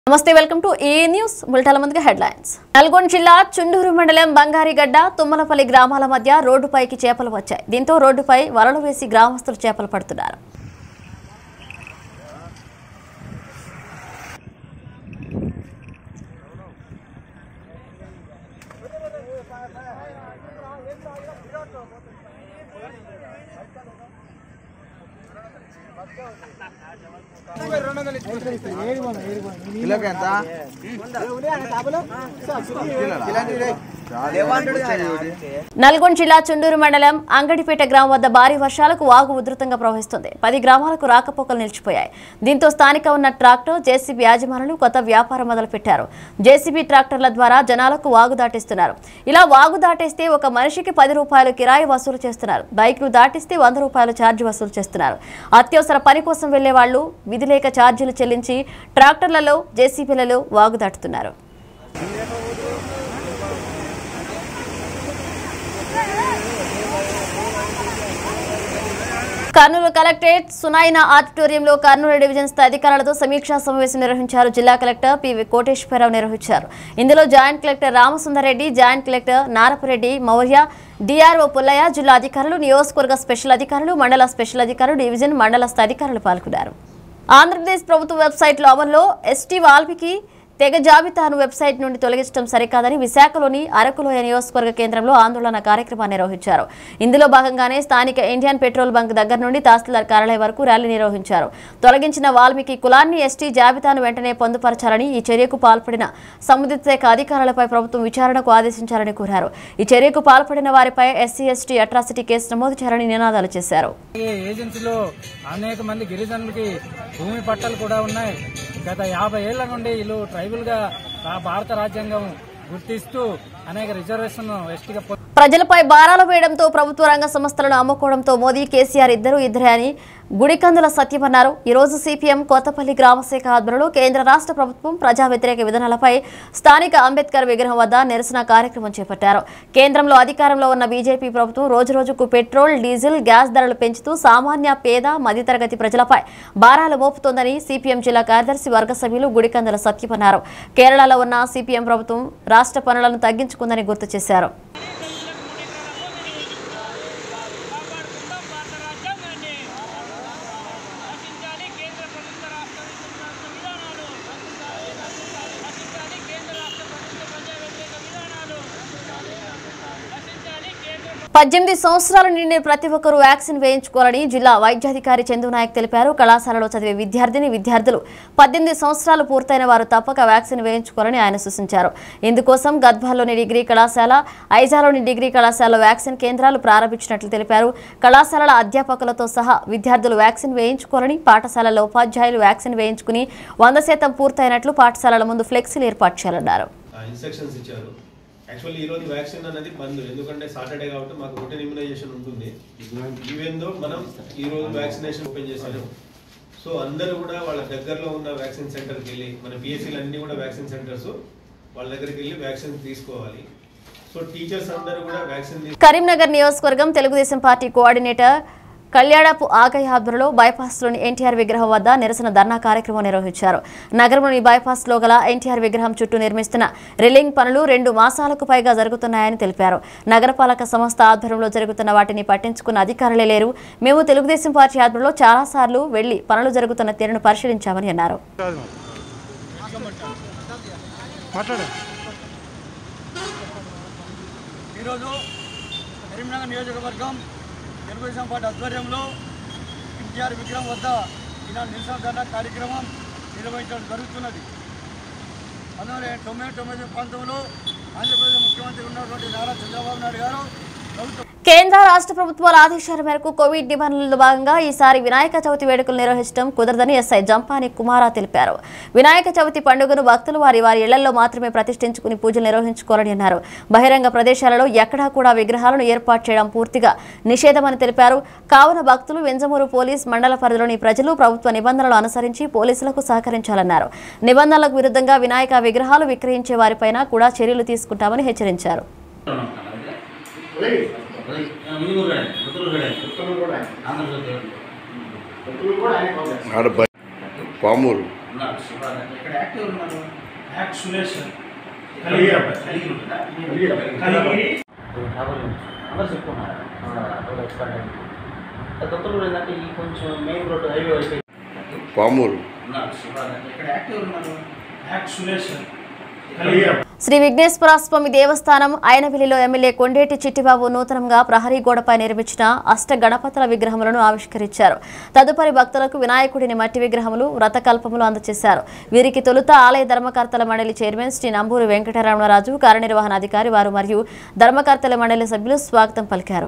నమస్తే welcome to A news బులెటిన్ల ముందుగా హెడ్లైన్స్ నల్గొండ జిల్లా చుండూరు మండలం బంగారిగడ్డ తుమ్మలపల్లి గ్రామాల మధ్య రోడ్డుపైకి చేపలు వచ్చాయి దీంతో రోడ్డుపై వలలు వేసి గ్రామస్తులు చేపలు పడుతున్నారు కిలోకి ఎంత నల్గొండ జిల్లా చుండూరు మండలం అంగడిపేట గ్రామం వద్ద భారీ వర్షాలకు వాగు ఉధృతంగా ప్రవహిస్తుంది పది గ్రామాలకు రాకపోకలు నిలిచిపోయాయి దీంతో స్థానిక ఉన్న ట్రాక్టర్ జేసీబీ యాజమానులు కొత్త వ్యాపారం మొదలుపెట్టారు జేసీబీ ట్రాక్టర్ల ద్వారా జనాలకు వాగు దాటిస్తున్నారు ఇలా వాగు దాటేస్తే ఒక మనిషికి పది రూపాయలు కిరాయి వసూలు చేస్తున్నారు బైక్లు దాటిస్తే వంద రూపాయలు ఛార్జ్ వసూలు చేస్తున్నారు అత్యవసర పని కోసం వెళ్లే వాళ్ళు విధి లేక ఛార్జీలు చెల్లించి ట్రాక్టర్లలో జేసీబీలలో వాగు దాటుతున్నారు కర్నూలు కలెక్టరేట్ సునాయినా ఆడిటోరియంలో కర్నూలు డివిజన్ స్థాయి అధికారులతో సమీక్షా సమావేశం నిర్వహించారు జిల్లా కలెక్టర్ పివి కోటేశ్వరరావు నిర్వహించారు ఇందులో joint collector Ramasundareddy joint collector Narapareddy Maurya DRO Pullaiah జిల్లా అధికారులు నియోజకవర్గ స్పెషల్ అధికారులు మండల స్పెషల్ అధికారులు డివిజన్ మండల స్థాయి అధికారులు పాల్గొన్నారు ఆంధ్రప్రదేశ్ ప్రభుత్వ వెబ్సైట్లో అమల్లో ఎస్టీ వాల్మీకి తెగ జాబితాను వెబ్సైట్ నుండి తొలగించడం సరికాదని విశాఖలోని అరకులోయ నియోజకవర్గ కేంద్రంలో ఆందోళన కార్యక్రమాన్ని నిర్వహించారు ఇందులో భాగంగానే స్థానిక ఇండియన్ పెట్రోల్ బంక్ దగ్గర నుండి తహసీల్దార్ కార్యాలయం వరకు ర్యాలీ నిర్వహించారు తొలగించిన వాల్మీకి కులాన్ని ఎస్టీ జాబితాను వెంటనే పొందుపరచాలని ఈ చర్యకు పాల్పడిన సంబంధిత శాఖ అధికారులపై ప్రభుత్వం విచారణకు ఆదేశించాలని కోరారు ఈ చర్యకు పాల్పడిన వారిపై ఎస్సీ ఎస్టీ అట్రాసిటీ కేసు నమోదు చేయాలని నినాదాలు చేశారు ఈ ఏజెన్సీలో అనేక మంది గిరిజనులకి భూమి పట్టాలు కూడా ఉన్నాయి గత యాభై ఏళ్ల నుండి వీళ్ళు ట్రైబల్ గా రా- భారత రాజ్యాంగం గుర్తిస్తూ అనేక రిజర్వేషన్ ఎస్టీగా పొంది- ప్రజలపై భారాలు వేయడంతో ప్రభుత్వ రంగ సంస్థలను అమ్ముకోవడంతో మోదీ కేసీఆర్ ఇద్దరు ఇద్దరే అని గుడికందుల సత్యం అన్నారు ఈ రోజు సిపిఎం కొత్తపల్లి గ్రామశాఖ ఆధ్వర్యంలో కేంద్ర రాష్ట్ర ప్రభుత్వం ప్రజా వ్యతిరేక విధానాలపై స్థానిక అంబేద్కర్ విగ్రహం వద్ద నిరసన కార్యక్రమం చేపట్టారు కేంద్రంలో అధికారంలో ఉన్న బీజేపీ ప్రభుత్వం రోజురోజుకు పెట్రోల్ డీజిల్ గ్యాస్ ధరలు పెంచుతూ సామాన్య పేద మధ్యతరగతి ప్రజలపై భారాలు మోపుతోందని సిపిఎం జిల్లా కార్యదర్శి వర్గ సభ్యులు గుడికందుల సత్యం అన్నారు కేరళలో ఉన్న సిపిఎం ప్రభుత్వం రాష్ట్ర పనులను తగ్గించుకుందని గుర్తు చేశారు కాపాడుకుందాం భారత రాజ్యాంగాన్ని రక్షించాలి కేంద్ర ప్రభుత్వ రాష్ట్ర విధానాలు రక్షించాలి కేంద్ర రాష్ట్ర ప్రభుత్వ ప్రజా వ్యతిరేక విధానాలు రక్షించాలి కేంద్ర పద్దెనిమిది సంవత్సరాల నిండిన ప్రతి ఒక్కరూ వ్యాక్సిన్ వేయించుకోవాలని జిల్లా వైద్యాధికారి చందు నాయక్ తెలిపారు కళాశాలలో చదివే విద్యార్థిని విద్యార్థులు పద్దెనిమిది సంవత్సరాలు పూర్తయిన వారు తప్పక వ్యాక్సిన్ వేయించుకోవాలని ఆయన సూచించారు ఇందుకోసం గద్వాల్లోని డిగ్రీ కళాశాల ఐజాలోని డిగ్రీ కళాశాలలో వ్యాక్సిన్ కేంద్రాలు ప్రారంభించినట్లు తెలిపారు కళాశాలల అధ్యాపకులతో సహా విద్యార్థులు వ్యాక్సిన్ వేయించుకోవాలని పాఠశాలల ఉపాధ్యాయులు వ్యాక్సిన్ వేయించుకుని వంద శాతం పూర్తయినట్లు పాఠశాలల ముందు ఫ్లెక్సీలు ఏర్పాటు చేయాలన్నారు ఇన్స్ట్రక్షన్స్ ఇచ్చారు యాక్చువల్లీ ఈ రోజు వ్యాక్సిన్ అనేది బంద్ ఎందుకంటే సాటర్డే కాబట్టి మాకు రొటీన్ ఇమ్యునైజేషన్ ఉంటుంది ఈవెన్ దో మనం ఈ రోజు వ్యాక్సినేషన్ ఓపెన్ చేశాను సో అందరూ కూడా వాళ్ళ దగ్గరలో ఉన్న వ్యాక్సిన్ సెంటర్కి వెళ్ళి మన పిఎస్సీలు అన్ని కూడా వ్యాక్సిన్ సెంటర్స్ వాళ్ళ దగ్గరికి వెళ్ళి వ్యాక్సిన్ తీసుకోవాలి సో టీచర్స్ అందరూ కూడా వ్యాక్సిన్ కరీంనగర్ నియోజకవర్గం తెలుగుదేశం పార్టీ కోఆర్డినేటర్ కళ్యాణపు ఆగయ్య ఆధ్వర్యంలో బైపాస్లోని ఎన్టీఆర్ విగ్రహం వద్ద నిరసన ధర్నా కార్యక్రమం నిర్వహించారు నగరంలోని బైపాస్లో గల ఎన్టీఆర్ విగ్రహం చుట్టూ నిర్మిస్తున్న రిల్లింగ్ పనులు రెండు మాసాలకు పైగా జరుగుతున్నాయని తెలిపారు నగరపాలక సంస్థ ఆధ్వర్యంలో జరుగుతున్న వాటిని పట్టించుకున్న అధికారులే లేరు మేము తెలుగుదేశం పార్టీ ఆధ్వర్యంలో చాలాసార్లు వెళ్లి పనులు జరుగుతున్న తీరును పరిశీలించామని అన్నారు ఈరోజు కరీంనగర్ నియోజకవర్గం తెలుగుదేశం పార్టీ ఆధ్వర్యంలో ఎన్టీఆర్ విగ్రహం వద్ద ఈనాడు నిరసన ధర్నా కార్యక్రమం నిర్వహించడం జరుగుతున్నది పంతొమ్మిది తొమ్మిది తొమ్మిది పంతొమ్మిదిలో ఆంధ్రప్రదేశ్ ముఖ్యమంత్రి ఉన్నటువంటి నారా చంద్రబాబు నాయుడు గారు ప్రభుత్వం కేంద్ర రాష్ట్ర ప్రభుత్వాల ఆదేశాల మేరకు కోవిడ్ నిబంధనలలో భాగంగా ఈసారి వినాయక చవితి వేడుకలు నిర్వహించడం కుదరదని ఎస్ఐ జంపాని కుమారా తెలిపారు వినాయక చవితి పండుగను భక్తులు వారి వారి ఇళ్లలో మాత్రమే ప్రతిష్ఠించుకుని పూజలు నిర్వహించుకోవాలని అన్నారు బహిరంగ ప్రదేశాలలో ఎక్కడా కూడా విగ్రహాలను ఏర్పాటు చేయడం పూర్తిగా నిషేధమని తెలిపారు కావున భక్తులు వెంజమూరు పోలీస్ మండల పరిధిలోని ప్రజలు ప్రభుత్వ నిబంధనలు అనుసరించి పోలీసులకు సహకరించాలన్నారు నిబంధనలకు విరుద్ధంగా వినాయక విగ్రహాలు విక్రయించే వారిపైన కూడా చర్యలు తీసుకుంటామని హెచ్చరించారు ఆడ బ- పామూరు ఉన్నాడు శివానంద్ ఇక్కడ యాక్టివ్ ఉన్నారు యాక్ట్ సురేష్ కలిగి కలిగి ఉంటుందా కలిగి అందరు చెప్పుకున్నారు రోడ్ ఎక్స్పర్ట్ దొంతలు ఏంటంటే ఈ కొంచెం మెయిన్ రోడ్ హైవే వైపు పామూరు ఉన్నాడు శివానంద్ ఇక్కడ యాక్టివ్ ఉన్నారు యాక్ట్ సురేష్ కలిగి శ్రీ విఘ్నేశ్వర స్వామి దేవస్థానం ఆయనవిల్లిలో ఎమ్మెల్యే కొండేటి చిట్టిబాబు నూతనంగా ప్రహరీ గోడపై నిర్మించిన అష్ట గణపతుల విగ్రహములను ఆవిష్కరించారు తదుపరి భక్తులకు వినాయకుడిని మట్టి విగ్రహములు వ్రతకల్పములు అందజేశారు వీరికి తొలుత ఆలయ ధర్మకర్తల మండలి చైర్మన్ శ్రీ నంబూరు వెంకటరమణరాజు కార్యనిర్వహణ అధికారి వారు మరియు ధర్మకర్తల మండలి సభ్యులు స్వాగతం పలికారు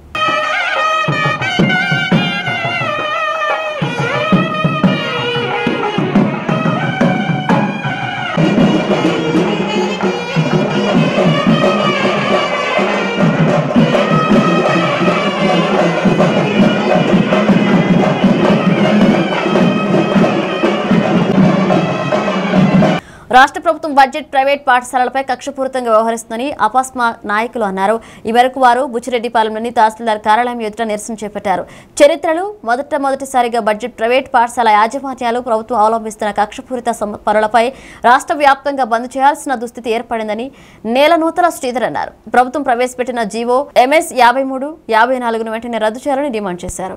రాష్ట్ర ప్రభుత్వం బడ్జెట్ ప్రైవేట్ పాఠశాలలపై కక్షపూరితంగా వ్యవహరిస్తుందని అపాస్మా నాయకులు అన్నారు ఈ మేరకు వారు బుచ్చిరెడ్డిపాలెంలోని తహసీల్దార్ కార్యాలయం ఎదుట నిరసన చేపట్టారు చరిత్రలు మొదట మొదటిసారిగా బడ్జెట్ ప్రైవేట్ పాఠశాల యాజమాన్యాలు ప్రభుత్వం అవలంబిస్తున్న కక్షపూరిత సమ- పనులపై రాష్ట్ర వ్యాప్తంగా బంద్ చేయాల్సిన దుస్థితి ఏర్పడిందని నేలనూతల శ్రీధర్ అన్నారు ప్రభుత్వం ప్రవేశపెట్టిన జీవో ఎంఎస్ యాభై మూడు యాభై నాలుగును వెంటనే రద్దు చేయాలని డిమాండ్ చేశారు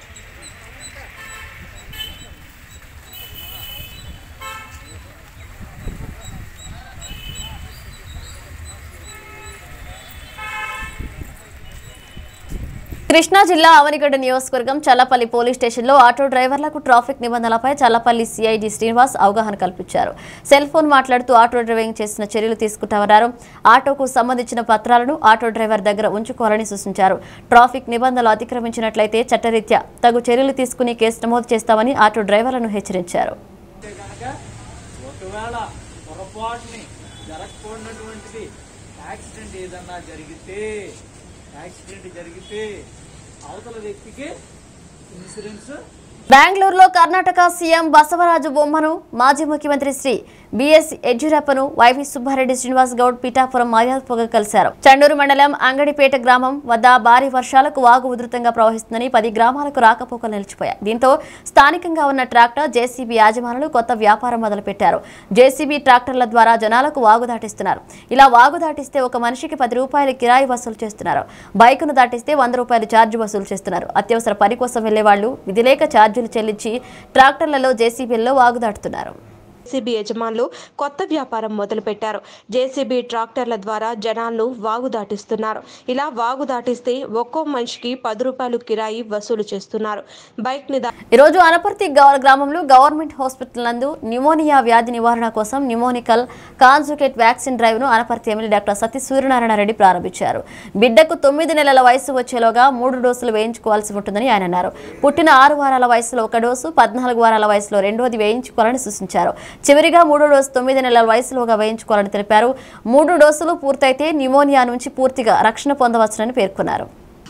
కృష్ణా జిల్లా అవనిగడ్డ నియోజకవర్గం చల్లపల్లి పోలీస్ స్టేషన్లో ఆటో డ్రైవర్లకు ట్రాఫిక్ నిబంధనలపై చల్లపల్లి సిఐడి శ్రీనివాస్ అవగాహన కల్పించారు సెల్ ఫోన్ మాట్లాడుతూ ఆటో డ్రైవింగ్ చేసిన చర్యలు తీసుకుంటామన్నారు ఆటోకు సంబంధించిన పత్రాలను ఆటో డ్రైవర్ దగ్గర ఉంచుకోవాలని సూచించారు ట్రాఫిక్ నిబంధనలు అతిక్రమించినట్లయితే చట్టరీత్యా తగు చర్యలు తీసుకుని కేసు నమోదు చేస్తామని ఆటో డ్రైవర్లను హెచ్చరించారు ఒకవేళ పొరపాటుని జరగకూడనటువంటిది యాక్సిడెంట్ ఏదన్నా జరిగితే యాక్సిడెంట్ జరిగితే అవతల వ్యక్తికి ఇన్సూరెన్స్ బెంగళూరులో కర్ణాటక సీఎం బసవరాజు బొమ్మను మాజీ ముఖ్యమంత్రి శ్రీ బిఎస్ యడ్యూరప్పను వైవి సుబ్బారెడ్డి శ్రీనివాస్ గౌడ్ పిఠాపురం మర్యాదగా కలిశారు చండూరు మండలం అంగడిపేట గ్రామం వద్ద భారీ వర్షాలకు వాగు ఉధృతంగా ప్రవహిస్తుందని పది గ్రామాలకు రాకపోకలు నిలిచిపోయాయి దీంతో స్థానికంగా ఉన్న ట్రాక్టర్ జేసీబీ యాజమానులు కొత్త వ్యాపారం మొదలుపెట్టారు జేసీబీ ట్రాక్టర్ల ద్వారా జనాలకు వాగు దాటిస్తున్నారు ఇలా వాగు దాటిస్తే ఒక మనిషికి పది రూపాయల కిరాయి వసూలు చేస్తున్నారు బైకును దాటిస్తే వంద రూపాయలు ఛార్జ్ వసూలు చేస్తున్నారు అత్యవసర పని కోసం వెళ్లే వాళ్ళు విధిలేక ఛార్జీలు చెల్లించి ట్రాక్టర్లలో జేసీబీల్లో వాగు దాటుతున్నారు జేసీబీ యజమానులు కొత్త వ్యాపారం మొదలుపెట్టారు జేసీబీ ట్రాక్టర్ల ద్వారా జనాలను వాగు దాటిస్తున్నారు ఇలా వాగు దాటిస్తే ఒక్కో మనిషికి పది రూపాయలు కిరాయి వసూలు చేస్తున్నారు బైక్ ని దా- ఈరోజు అనపర్తి గౌర గ్రామంలో గవర్నమెంట్ హాస్పిటల్ నందు న్యూమోనియా వ్యాధి నివారణ కోసం న్యూమోనికల్ కాన్జుకేట్ వ్యాక్సిన్ డ్రైవ్ ను అనపర్తి ఎమ్మెల్యే డాక్టర్ సతీ సూర్యనారాయణ రెడ్డి ప్రారంభించారు బిడ్డకు తొమ్మిది నెలల వయసు వచ్చేలోగా మూడు డోసులు వేయించుకోవాల్సి ఉంటుందని ఆయన అన్నారు పుట్టిన ఆరు వారాల వయసులో ఒక డోసు పద్నాలుగు వారాల వయసులో రెండోది వేయించుకోవాలని సూచించారు చివరిగా మూడో డోసు తొమ్మిది నెలల వయసులోగా వేయించుకోవాలని తెలిపారు మూడు డోసులు పూర్తయితే న్యూమోనియా నుంచి పూర్తిగా రక్షణ పొందవచ్చునని పేర్కొన్నారు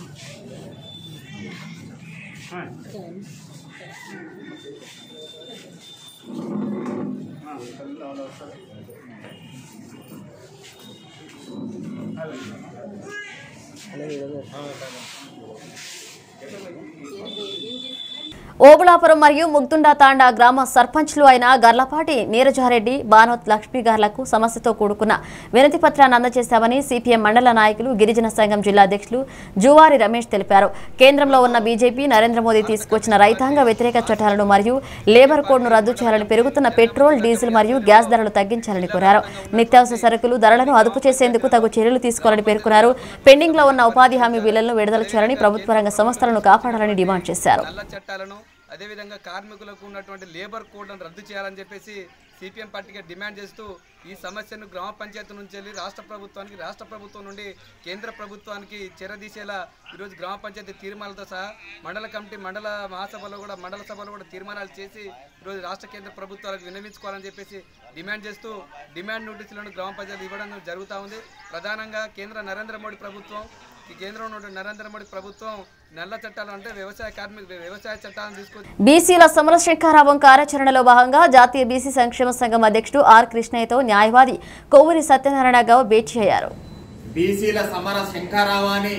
ఓబులాపురం మరియు ముగ్దుండా తాండా గ్రామ సర్పంచ్లు అయిన గర్లపాటి నీరజారెడ్డి బానోత్ లక్ష్మీ గార్లకు సమస్యతో కూడుకున్న వినతి పత్రాన్ని అందజేశామని సిపిఎం మండల నాయకులు గిరిజన సంఘం జిల్లా అధ్యక్షులు జువారి రమేష్ తెలిపారు కేంద్రంలో ఉన్న బీజేపీ నరేంద్ర మోదీ తీసుకొచ్చిన రైతాంగ వ్యతిరేక చట్టాలను మరియు లేబర్ కోడ్ను రద్దు చేయాలని పెరుగుతున్న పెట్రోల్ డీజిల్ మరియు గ్యాస్ ధరలు తగ్గించాలని కోరారు నిత్యావసర సరుకులు ధరలను అదుపు చేసేందుకు తగు చర్యలు తీసుకోవాలని పేర్కొన్నారు పెండింగ్ లో ఉన్న ఉపాధి హామీ బిల్లులను విడుదల చేయాలని ప్రభుత్వ రంగ సంస్థలను కాపాడాలని డిమాండ్ చేశారు నల్ల చట్టాలను అదేవిధంగా కార్మికులకు ఉన్నటువంటి లేబర్ కోడ్లను రద్దు చేయాలని చెప్పేసి సిపిఎం పార్టీగా డిమాండ్ చేస్తూ ఈ సమస్యను గ్రామ పంచాయతీ నుంచి వెళ్ళి రాష్ట్ర ప్రభుత్వానికి రాష్ట్ర ప్రభుత్వం నుండి కేంద్ర ప్రభుత్వానికి చెరదీసేలా ఈరోజు గ్రామ పంచాయతీ తీర్మానాలతో సహా మండల కమిటీ మండల మహాసభలో కూడా మండల సభలో కూడా తీర్మానాలు చేసి ఈరోజు రాష్ట్ర కేంద్ర ప్రభుత్వాలకు విన్నవించుకోవాలని చెప్పేసి డిమాండ్ చేస్తూ డిమాండ్ నోటీసులను గ్రామ పంచాయతీ ఇవ్వడం జరుగుతూ ఉంది ప్రధానంగా కేంద్ర నరేంద్ర మోడీ ప్రభుత్వం ఈ కేంద్రంలో ఉన్న నరేంద్ర మోడీ ప్రభుత్వం నల్ల చట్టాలు అంటే వ్యవసాయ కార్మిక వ్యవసాయ చట్టాలను తీసుకొచ్చి బీసీల సమరశంఖారావం కార్యాచరణలో భాగంగా జాతీయ బీసీ సంక్షేమ సంఘం అధ్యక్షుడు ఆర్ కృష్ణయ్యతో న్యాయవాది కొవ్వూరి సత్యనారాయణ గౌడ్ భేటీ అయ్యారు బీసీల సమర శంఖారావాన్ని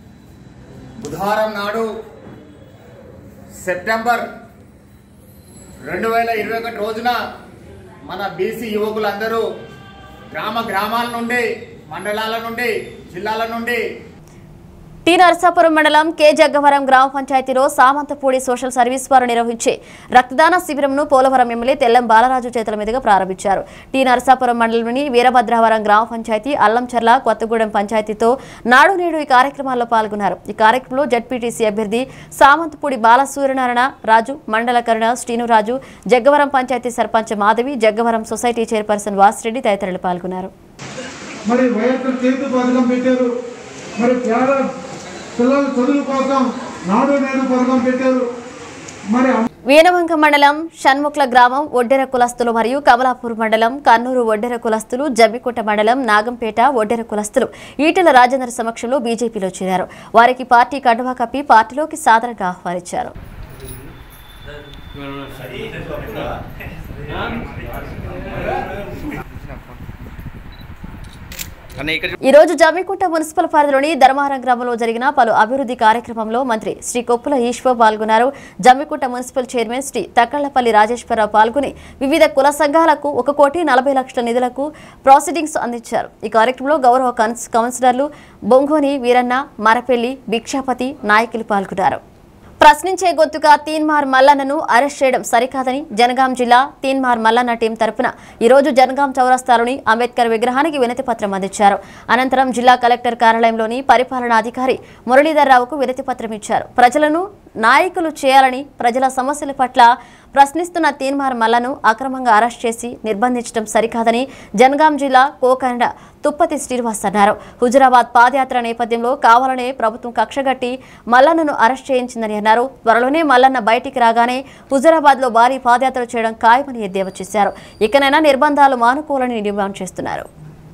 బుధవారం నాడు సెప్టెంబర్ రెండు వేల ఇరవై ఒకటి రోజున మన బీసీ యువకులందరూ గ్రామ గ్రామాల నుండి మండలాల నుండి జిల్లాల నుండి టి నరసాపురం మండలం కే జగ్గవరం గ్రామ పంచాయతీలో సామంతపూడి సోషల్ సర్వీస్ వారు నిర్వహించే రక్తదాన శిబిరంను పోలవరం ఎమ్మెల్యే తెల్లం బాలరాజు చేతుల మీదుగా ప్రారంభించారు టి నరసాపురం మండలంలోని వీరభద్రావరం గ్రామ పంచాయతీ అల్లంచర్ల కొత్తగూడెం పంచాయతీతో నాడు నేడు ఈ కార్యక్రమాల్లో పాల్గొన్నారు ఈ కార్యక్రమంలో జడ్పీటీసీ అభ్యర్థి సామంతపూడి బాలసూర్యనారాయణ రాజు మండల కరుణ శ్రీనురాజు జగ్గవరం పంచాయతీ సర్పంచ్ మాధవి జగ్గవరం సొసైటీ చైర్పర్సన్ వాసిరెడ్డి తదితరులు పాల్గొన్నారు మరి వైఎస్ఆర్ చేతు పథకం పెట్టారు మరి పేద పిల్లల చదువు కోసం నాడు నేడు పథకం పెట్టారు మరి వీణవంక మండలం షణ్ముఖ్ల గ్రామం ఒడ్డెర కులస్తులు మరియు కమలాపూర్ మండలం కన్నూరు ఒడ్డెర కులస్తులు జమ్మికుంట మండలం నాగంపేట ఒడ్డెర కులస్తులు ఈటెల రాజేందర్ సమక్షంలో బీజేపీలో చేరారు వారికి పార్టీ కండువా కప్పి పార్టీలోకి సాదరంగా ఆహ్వానించారు ఈ రోజు జమ్మికుంట మున్సిపల్ పరిధిలోని ధర్మారం గ్రామంలో జరిగిన పలు అభివృద్ధి కార్యక్రమంలో మంత్రి శ్రీ కొప్పుల ఈశ్వర్ పాల్గొన్నారు జమ్మికుంట మున్సిపల్ చైర్మన్ శ్రీ తక్కళ్లపల్లి రాజేశ్వరరావు పాల్గొని వివిధ కుల సంఘాలకు ఒక కోటి నలభై లక్షల నిధులకు ప్రాసిడింగ్స్ అందించారు ఈ కార్యక్రమంలో గౌరవ కౌన్స్- కౌన్సిలర్లు బొంగోని వీరన్న మరపెల్లి భిక్షాపతి నాయకులు పాల్గొన్నారు ప్రశ్నించే గొంతుగా తీన్మార్ మల్లన్నను అరెస్ట్ చేయడం సరికాదని జనగాం జిల్లా తీన్మార్ మల్లన్న టీం తరపున ఈరోజు జనగాం చౌరస్తాలోని అంబేద్కర్ విగ్రహానికి వినతి పత్రం అందించారు అనంతరం జిల్లా కలెక్టర్ కార్యాలయంలోని పరిపాలనాధికారి మురళీధర్ రావుకు వినతి పత్రం ఇచ్చారు ప్రజలను నాయకులు చేయాలని ప్రజల సమస్యల పట్ల ప్రశ్నిస్తున్న తీన్మార్ మల్లను అక్రమంగా అరెస్ట్ చేసి నిర్బంధించడం సరికాదని జనగాం జిల్లా కోకండ తుప్పతి శ్రీనివాస్ అన్నారు హుజురాబాద్ పాదయాత్ర నేపథ్యంలో కావాలనే ప్రభుత్వం కక్షగట్టి మల్లన్నను అరెస్ట్ చేయించిందని అన్నారు త్వరలోనే మల్లన్న బయటికి రాగానే హుజురాబాద్ లో భారీ పాదయాత్ర చేయడం ఖాయమని ఎద్దేవా చేశారు ఇకనైనా నిర్బంధాలు మానుకోవాలని డిమాండ్ చేస్తున్నారు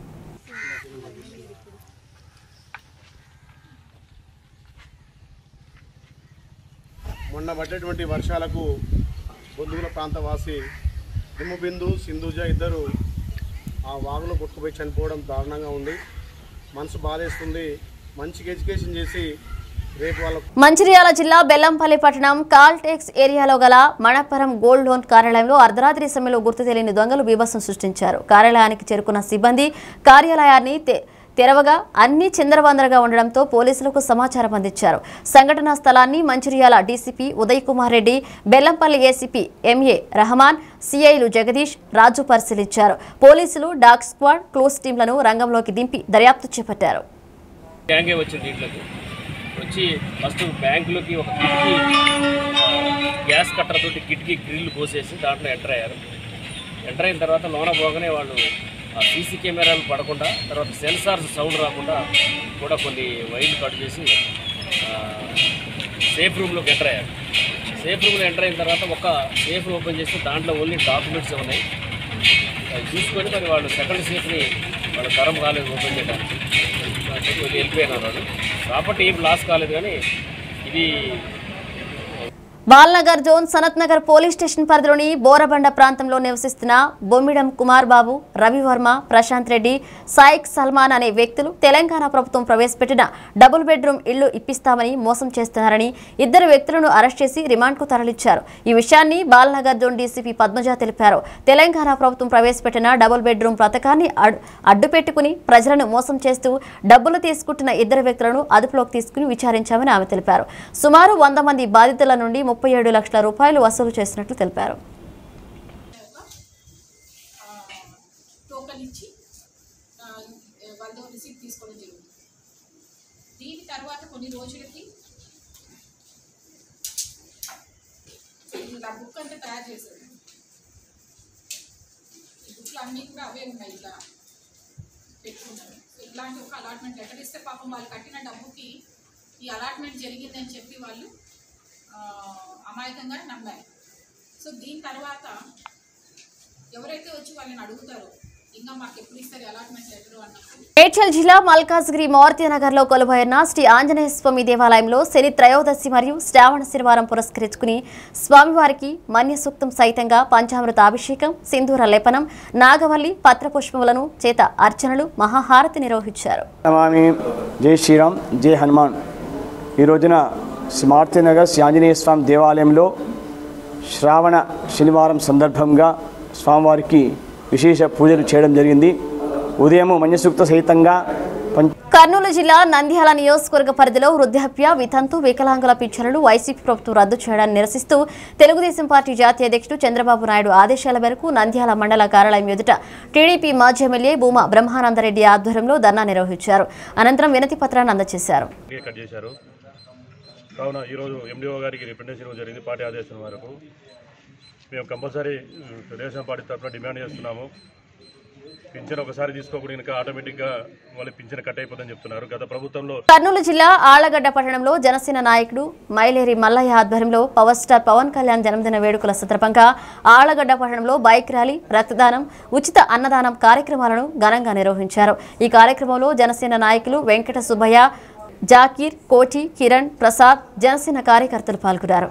మొన్న పడ్డటువంటి వర్షాలకు బొద్దుగుల ప్రాంతవాసి హిమబిందు సింధుజ ఇద్దరు ఆ వాగులో కొట్టుకుపోయి చనిపోవడం దారుణంగా ఉంది మనసు బాధేస్తుంది మంచిగా ఎడ్యుకేషన్ చేసి రేపు వాళ్ళ మంచిర్యాల జిల్లా బెల్లంపల్లి పట్టణం కాల్టెక్స్ ఏరియాలో గల మణపురం గోల్డ్ లోన్ కార్యాలయంలో అర్ధరాత్రి సమయంలో గుర్తు తెలియని దొంగలు బీభత్సం సృష్టించారు కార్యాలయానికి చేరుకున్న సిబ్బంది కార్యాలయాన్ని తె- తెరవగా అన్ని చిందరవందరగా ఉండడంతో పోలీసులకు సమాచారం అందించారు సంఘటనా స్థలాన్ని Mancherial DCP Uday Kumar Reddy Bellampalli ACP MA Rahman సిఐలు జగదీష్ రాజు పరిశీలించారు పోలీసులు డాగ్ స్క్వాడ్ క్లోజ్ టీంలను రంగంలోకి దింపి దర్యాప్తు చేపట్టారు గ్యాంగే వచ్చింది ఇంట్లోకి వచ్చి ఫస్ట్ బ్యాంకులోకి ఒక కిటికీ గ్యాస్ కట్టర్ తోటి కిటికీ గ్రిల్ పోసేసి దాంట్లో ఎంటర్ అయ్యారు ఎంటర్ అయిన తర్వాత లోన పోగానే వాళ్ళు ఆ సీసీ కెమెరాలు పడకుండా తర్వాత సెన్సార్స్ సౌండ్ రాకుండా కూడా కొన్ని వైర్లు కట్ చేసి ఆ, సేఫ్ రూమ్లోకి ఎంటర్ అయ్యారు సేఫ్ రూమ్లో ఎంటర్ అయిన తర్వాత ఒక సేఫ్ ఓపెన్ చేస్తే దాంట్లో ఓన్లీ డాక్యుమెంట్స్ ఉన్నాయి అవి చూసుకొని మరి వాళ్ళు సెకండ్ సేఫ్ని వాళ్ళు తరం కాలేదు ఓపెన్ చేయడానికి చెప్పి వెళ్ళిపోయినారు వాళ్ళు ప్రాపర్టీ ఏం లాస్ కాలేదు కానీ ఇది Balanagar zone Sanath Nagar police station పరిధిలోని బోరబండ ప్రాంతంలో నివసిస్తున్న బొమ్మిడం కుమార్ బాబు రవివర్మ ప్రశాంత్ రెడ్డి సాయిక్ సల్మాన్ అనే వ్యక్తులు తెలంగాణ ప్రభుత్వం ప్రవేశపెట్టిన డబుల్ బెడ్రూమ్ ఇల్లు ఇప్పిస్తామని మోసం చేస్తున్నారని ఇద్దరు వ్యక్తులను అరెస్ట్ చేసి రిమాండ్కు తరలించారు ఈ విషయాన్ని బాల్నగర్ జోన్ డీసీపీ పద్మజ తెలిపారు తెలంగాణ ప్రభుత్వం ప్రవేశపెట్టిన డబుల్ బెడ్రూమ్ పథకాన్ని అడ్- అడ్డుపెట్టుకుని ప్రజలను మోసం చేస్తూ డబ్బులు తీసుకుంటున్న ఇద్దరు వ్యక్తులను అదుపులోకి తీసుకుని విచారించామని ఆమె తెలిపారు సుమారు వంద మంది బాధితుల నుండి ముప్పై ఏడు లక్షల రూపాయలు వసూలు చేసినట్లు తెలిపారు టోకన్ ఇచ్చి ఆ, వాళ్ళతో రిసీప్ట్ తీసుకోవడం జరుగుతుంది దీని తర్వాత కొన్ని రోజులకి ఇలా బుక్ అంతా తయారు చేశారు ఈ బుక్లు అన్నీ కూడా అవే ఉన్నాయి ఇలా పెట్టుకున్నారు సో ఇలాంటి ఒక అలాట్మెంట్ లెటర్ ఇస్తే పాపం వాళ్ళు కట్టిన డబ్బుకి ఈ అలాట్మెంట్ జరిగిందని చెప్పి వాళ్ళు ఆ, అమాయకంగా నమ్మారు సో దీని తర్వాత ఎవరైతే వచ్చి వాళ్ళని అడుగుతారో ఇంకా మాకు ఎప్పుడు ఇస్తారు అలాట్మెంట్ లెటర్ అన్నప్పుడు మేడ్చల్ జిల్లా మల్కాజ్గిరి మారుతి నగర్ లో కొలువైన శ్రీ ఆంజనేయ స్వామి దేవాలయంలో శని త్రయోదశి మరియు శ్రావణ శనివారం పురస్కరించుకుని స్వామివారికి మన్య సూక్తం సైతంగా పంచామృత అభిషేకం సింధూర లేపనం నాగవల్లి పత్రపుష్పములను చేత అర్చనలు మహాహారతి నిర్వహించారు నమామి జై శ్రీరామ్ జై హనుమాన్ ఈ రోజున స్మార్తి నగర్ శ్రీ ఆంజనేయ స్వామి దేవాలయంలో శ్రావణ శనివారం సందర్భంగా స్వామివారికి విశేష పూజలు చేయడం జరిగింది ఉదయం మన్యసూక్త సహితంగా పంచ కర్నూలు జిల్లా నంద్యాల నియోజకవర్గ పరిధిలో వృద్ధాప్య వితంతు వికలాంగుల పింఛన్లు వైసీపీ ప్రభుత్వం రద్దు చేయడాన్ని నిరసిస్తూ తెలుగుదేశం పార్టీ జాతీయ అధ్యక్షుడు చంద్రబాబు నాయుడు ఆదేశాల మేరకు నంద్యాల మండల కార్యాలయం ఎదుట టీడీపీ మాజీ ఎమ్మెల్యే భూమా బ్రహ్మానందరెడ్డి ఆధ్వర్యంలో ధర్నా నిర్వహించారు అనంతరం వినతి పత్రాన్ని అందజేశారు కేక్ కట్ చేశారు కావున ఈరోజు ఎండిఓ గారికి రిప్రజెంటేషన్ ఇవ్వడం జరిగింది పార్టీ ఆదేశం వరకు మేము కంపల్సరీ తెలుగుదేశం పార్టీ తరఫున డిమాండ్ చేస్తున్నాము పింఛన్ ఒకసారి తీసుకోకుండా ఇంకా ఆటోమేటిక్గా మళ్ళీ పింఛన్ కట్ అయిపోతుందని చెప్తున్నారు గత ప్రభుత్వంలో కర్నూలు జిల్లా ఆళ్లగడ్డ పట్టణంలో జనసేన నాయకుడు మైలేరి మల్లయ్య ఆధ్వర్యంలో పవర్ స్టార్ పవన్ కళ్యాణ్ జన్మదిన వేడుకల సందర్భంగా ఆళ్లగడ్డ పట్టణంలో బైక్ ర్యాలీ రక్తదానం ఉచిత అన్నదానం కార్యక్రమాలను ఘనంగా నిర్వహించారు ఈ కార్యక్రమంలో జనసేన నాయకులు వెంకట సుబ్బయ్య జాకీర్ కోటి కిరణ్ ప్రసాద్ జనసేన కార్యకర్తలు పాల్గొన్నారు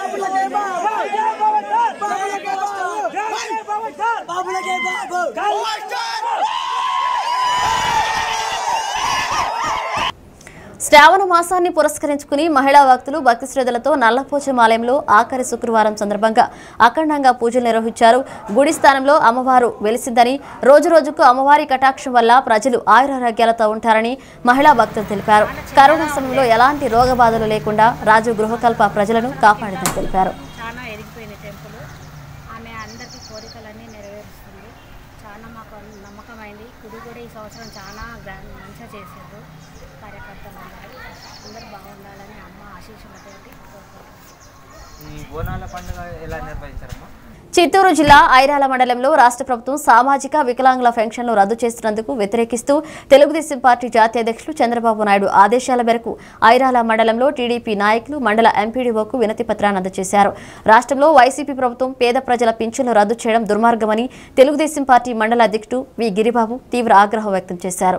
శ్రావణ మాసాన్ని పురస్కరించుకుని మహిళా భక్తులు భక్తి శ్రద్ధలతో నల్లపోచం ఆలయంలో ఆఖరి శుక్రవారం సందర్భంగా అఖండంగా పూజలు నిర్వహించారు గుడి స్థానంలో అమ్మవారు వెలిసిందని రోజు రోజుకు అమ్మవారి కటాక్షం వల్ల ప్రజలు ఆయురారోగ్యాలతో ఉంటారని మహిళా భక్తులు తెలిపారు కరోనా సమయంలో ఎలాంటి రోగ బాధలు లేకుండా రాజు గృహకల్ప ప్రజలను కాపాడిందని తెలిపారు చాలా ఎదిగిపోయిన టెంపుల్ ఆమె అందరికీ కోరికలన్నీ నెరవేరుస్తుంది చాలా మాకు నమ్మకమైంది గుడి కూడా ఈ సంవత్సరం చాలా గ్రాండ్ మంచిగా చేశారు కార్యకర్తలు అందరూ అందరూ బాగుండాలని అమ్మ ఆశీస్సులతోటి కోరుకుంటున్నాను ఈ బోనాల పండుగ ఎలా నిర్వహించారమ్మా చిత్తూరు జిల్లా ఐరాల మండలంలో రాష్ట్ర ప్రభుత్వం సామాజిక వికలాంగుల పెన్షన్లు రద్దు చేస్తున్నందుకు వ్యతిరేకిస్తూ తెలుగుదేశం పార్టీ జాతీయ అధ్యక్షులు చంద్రబాబు నాయుడు ఆదేశాల మేరకు ఐరాల మండలంలో టీడీపీ నాయకులు మండల ఎంపీడీఓకు వినతి పత్రాన్ని అందజేశారు రాష్ట్రంలో వైసీపీ ప్రభుత్వం పేద ప్రజల పింఛన్లు రద్దు చేయడం దుర్మార్గమని తెలుగుదేశం పార్టీ మండల అధ్యక్షుడు వి గిరిబాబు తీవ్ర ఆగ్రహం వ్యక్తం చేశారు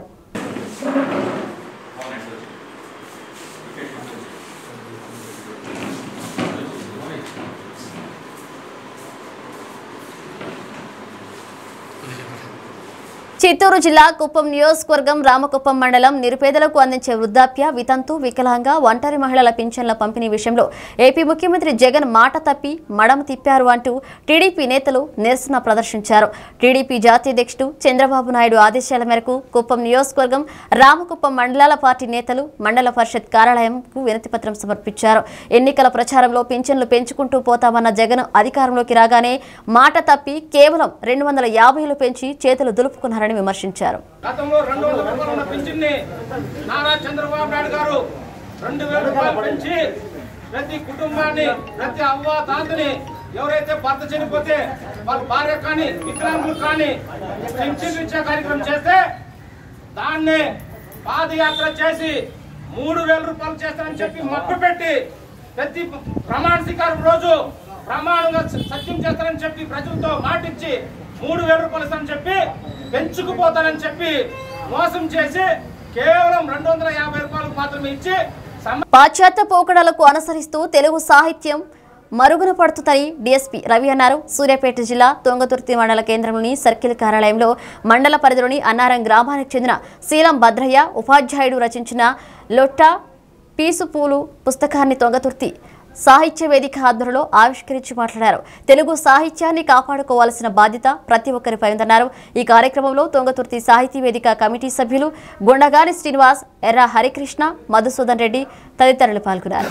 చిత్తూరు జిల్లా కుప్పం నియోజకవర్గం రామకుప్పం మండలం నిరుపేదలకు అందించే వృద్ధాప్య వితంతు వికలాంగ ఒంటరి మహిళల పింఛన్ల పంపిణీ విషయంలో ఏపీ ముఖ్యమంత్రి జగన్ మాట తప్పి మడమ తిప్పారు అంటూ టీడీపీ నేతలు నిరసన ప్రదర్శించారు టీడీపీ జాతీయ అధ్యక్షుడు చంద్రబాబు నాయుడు ఆదేశాల మేరకు కుప్పం నియోజకవర్గం రామకుప్పం మండలాల పార్టీ నేతలు మండల పరిషత్ కార్యాలయంకు వినతిపత్రం సమర్పించారు ఎన్నికల ప్రచారంలో పింఛన్లు పెంచుకుంటూ పోతామన్న జగన్ అధికారంలోకి రాగానే మాట తప్పి కేవలం రెండు వందల యాభైలు పెంచి చేతులు దులుపుకున్నారని విమర్శించారు గతంలో రెండు వందల రూపాయలు ఉన్న పింఛన్ని నారా చంద్రబాబు నాయుడు గారు రెండు వేల రూపాయలు పెంచి ప్రతి కుటుంబాన్ని ప్రతి అవ్వ తాతని ఎవరైతే భర్త చనిపోతే వాళ్ళ భార్య కానీ వికలాంగులు కానీ పింఛన్లు ఇచ్చే కార్యక్రమం చేస్తే దాన్ని పాదయాత్ర చేసి మూడు వేల రూపాయలు చేస్తానని చెప్పి మప్పు పెట్టి ప్రతి ప్రమాణ స్వీకారం రోజు ప్రమాణంగా సత్యం చేస్తానని చెప్పి ప్రజలతో మాటిచ్చి మూడు వేల రూపాయలు ఇస్తానని చెప్పి పెంచుకుపోతానని చెప్పి మోసం చేసి కేవలం రెండు వందల యాభై రూపాయలకు మాత్రమే ఇచ్చి సమ- పాశ్చాత్య పోకడలకు అనుసరిస్తూ తెలుగు సాహిత్యం మరుగున పడుతుందని డీఎస్పీ రవి అన్నారు సూర్యాపేట జిల్లా తొంగతుర్తి మండల కేంద్రంలోని సర్కిల్ కార్యాలయంలో మండల పరిధిలోని అన్నారం గ్రామానికి చెందిన శీలం భద్రయ్య ఉపాధ్యాయుడు రచించిన లొట్ట పీసుపూలు పుస్తకాన్ని తొంగతుర్తి సాహిత్య వేదిక ఆధ్వర్యంలో ఆవిష్కరించి మాట్లాడారు తెలుగు సాహిత్యాన్ని కాపాడుకోవాల్సిన బాధ్యత ప్రతి ఒక్కరిపై ఉందన్నారు ఈ కార్యక్రమంలో తొంగతుర్తి సాహితీ వేదిక కమిటీ సభ్యులు గుండగాని శ్రీనివాస్ ఎర్ర హరికృష్ణ మధుసూదన్ రెడ్డి తదితరులు పాల్గొన్నారు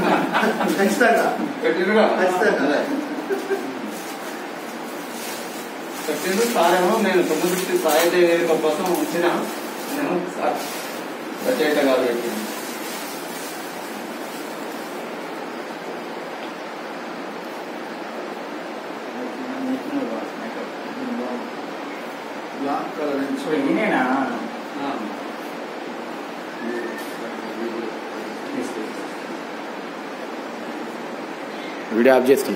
చెప్పిండు సార్ ఏమో నేను తొమ్మిది సాహిత్య వేదిక కోసం వచ్చిన నేను సార్ రచయిత గారు పెట్టింది బ్లాక్ కలర్ ఈయనేనా? వీడియో ఆఫ్ చేస్తున్నా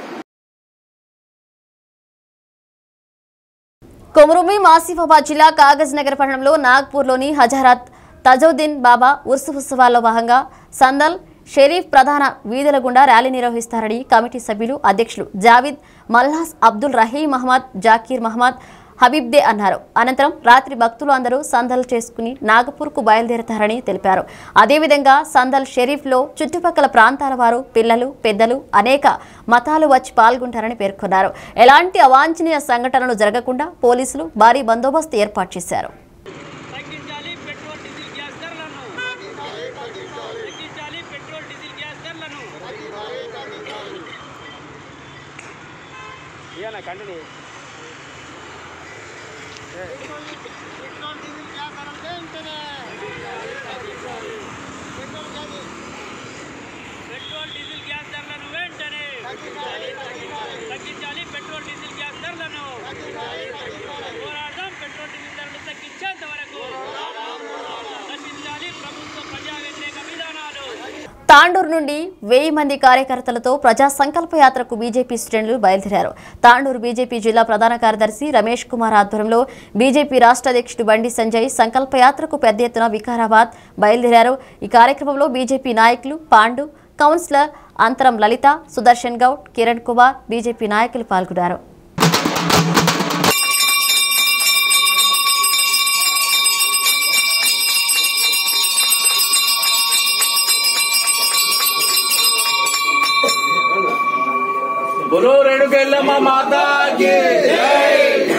కొమరుమి మాసిఫాబాద్ జిల్లా కాగజ్ నగర్ పట్టణంలో నాగ్పూర్లోని హజరత్ తజౌద్దీన్ బాబా ఉర్సు ఉత్సవాల్లో భాగంగా సందల్ షరీఫ్ ప్రధాన వీధుల గుండా ర్యాలీ నిర్వహిస్తారని కమిటీ సభ్యులు అధ్యక్షులు జావిద్ మల్హాస్ అబ్దుల్ రహీం మహమ్మద్ జాకీర్ మహమ్మద్ హబీబ్దే అన్నారు అనంతరం రాత్రి భక్తులు అందరూ సందల్ చేసుకుని నాగపూర్కు బయలుదేరతారని తెలిపారు అదేవిధంగా సందల్ షరీఫ్లో చుట్టుపక్కల ప్రాంతాల వారు పిల్లలు పెద్దలు అనేక మతాలు వచ్చి పాల్గొంటారని పేర్కొన్నారు ఎలాంటి అవాంఛనీయ సంఘటనలు జరగకుండా పోలీసులు భారీ బందోబస్తు ఏర్పాటు చేశారు తగ్గించాలి పెట్రోల్ డీజిల్ గ్యాస్ ధరలను తగ్గించాలి పెట్రోల్ డీజిల్ గ్యాస్ ధరలను ఏనా కంటిన్యూ పెట్రోల్ డీజిల్ గ్యాస్ ధరలను వెంటనే తగ్గించాలి పెట్రోల్ డీజిల్ గ్యాస్ ధరలను పోరాడదాం పెట్రోల్ డీజిల్ ధరలు తగ్గించేంత వరకు నశించాలి ప్రభుత్వ ప్రజా వ్యతిరేక విధానాలు తాండూరు నుండి వెయ్యి మంది కార్యకర్తలతో ప్రజా సంకల్ప యాత్రకు బీజేపీ శ్రేణులు బయలుదేరారు తాండూరు బీజేపీ జిల్లా ప్రధాన కార్యదర్శి రమేష్ కుమార్ ఆధ్వర్యంలో బీజేపీ రాష్ట్ర అధ్యక్షుడు బండి సంజయ్ సంకల్ప యాత్రకు పెద్ద ఎత్తున వికారాబాద్ బయలుదేరారు ఈ కార్యక్రమంలో బీజేపీ నాయకులు పాండు కౌన్సిలర్ అంతరం లలిత సుదర్శన్ గౌడ్ కిరణ్ కుమార్ బీజేపీ నాయకులు పాల్గొన్నారు बोलो रेणुकेल्लम्मा माता की जय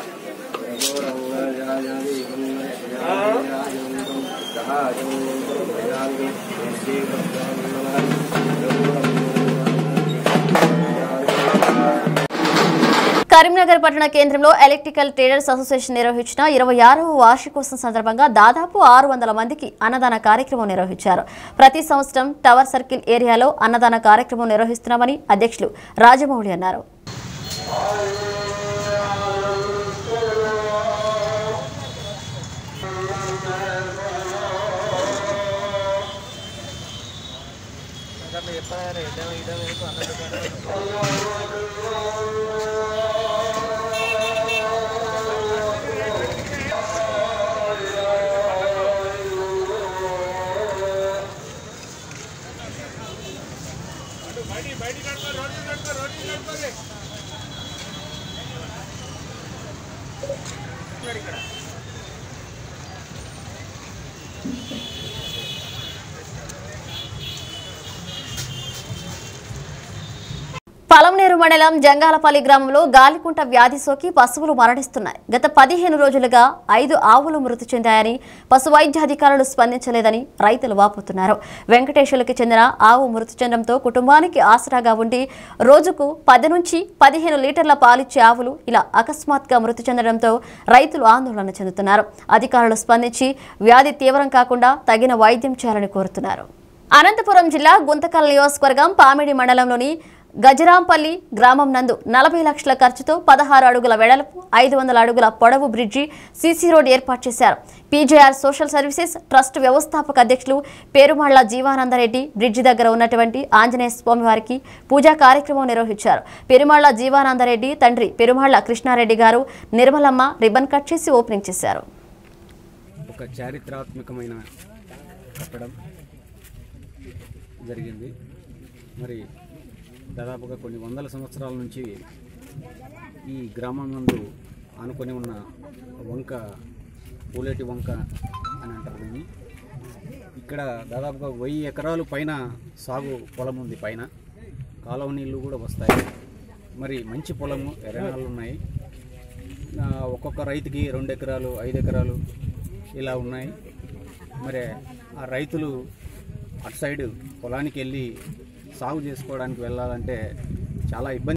కరీంనగర్ పట్టణ కేంద్రంలో ఎలక్ట్రికల్ ట్రేడర్స్ అసోసియేషన్ నిర్వహించిన ఇరవై ఆరవ వార్షికోత్సవం సందర్భంగా దాదాపు ఆరు వందల మందికి అన్నదాన కార్యక్రమం నిర్వహించారు ప్రతి సంవత్సరం టవర్ సర్కిల్ ఏరియాలో అన్నదాన కార్యక్రమం నిర్వహిస్తున్నామని అధ్యక్షులు రాజమౌళి అన్నారు పలంనేరు మండలం జంగాలపల్లి గ్రామంలో గాలికుంట వ్యాధి సోకి పశువులు మరణిస్తున్నాయి గత పదిహేను రోజులుగా ఐదు ఆవులు మృతి చెందాయని పశు వైద్యాధికారులు స్పందించలేదని రైతులు వాపోతున్నారు వెంకటేశ్వర్లకి చెందిన ఆవు మృతి చెందడంతో కుటుంబానికి ఆసరాగా ఉండి రోజుకు పది నుంచి పదిహేను లీటర్ల పాలిచ్చే ఆవులు ఇలా అకస్మాత్గా మృతి చెందడంతో రైతులు ఆందోళన చెందుతున్నారు అధికారులు స్పందించి వ్యాధి తీవ్రం కాకుండా తగిన వైద్యం చేయాలని కోరుతున్నారు అనంతపురం జిల్లా గుంతకల్ నియోజకవర్గం పామిడి మండలంలోని గజరాంపల్లి గ్రామం నందు నలభై లక్షల ఖర్చుతో పదహారు అడుగుల వెడల్పు ఐదు వందల అడుగుల పొడవు బ్రిడ్జి సీసీ రోడ్ ఏర్పాటు చేశారు పీజేఆర్ సోషల్ సర్వీసెస్ ట్రస్ట్ వ్యవస్థాపక అధ్యక్షులు పేరుమళ్ల జీవానందరెడ్డి బ్రిడ్జి దగ్గర ఉన్నటువంటి ఆంజనేయ స్వామి వారికి పూజా కార్యక్రమం నిర్వహించారు పెరుమళ్ల జీవానందరెడ్డి తండ్రి పెరుమళ్ల కృష్ణారెడ్డి గారు నిర్మలమ్మ రిబ్బన్ కట్ చేసి ఓపెనింగ్ చేశారు ఒక చారిత్రాత్మకమైన కట్టడం జరిగింది మరి దాదాపుగా కొన్ని వందల సంవత్సరాల నుంచి ఈ గ్రామం నందు ఆనుకొని ఉన్న వంక పూలేటి వంక అని అంటారు దీన్ని ఇక్కడ దాదాపుగా వెయ్యి ఎకరాలు పైన సాగు పొలం ఉంది పైన కాలువ నీళ్ళు కూడా వస్తాయి మరి మంచి పొలము ఎర్రనాళ్ళు ఉన్నాయి ఆ, ఒక్కొక్క రైతుకి రెండు ఎకరాలు ఐదు ఎకరాలు ఇలా ఉన్నాయి మరి ఆ రైతులు అటు సైడ్ పొలానికి వెళ్ళి సాగు చేసుకోవడానికి వెళ్ళాలంటే చాలా ఇబ్బంది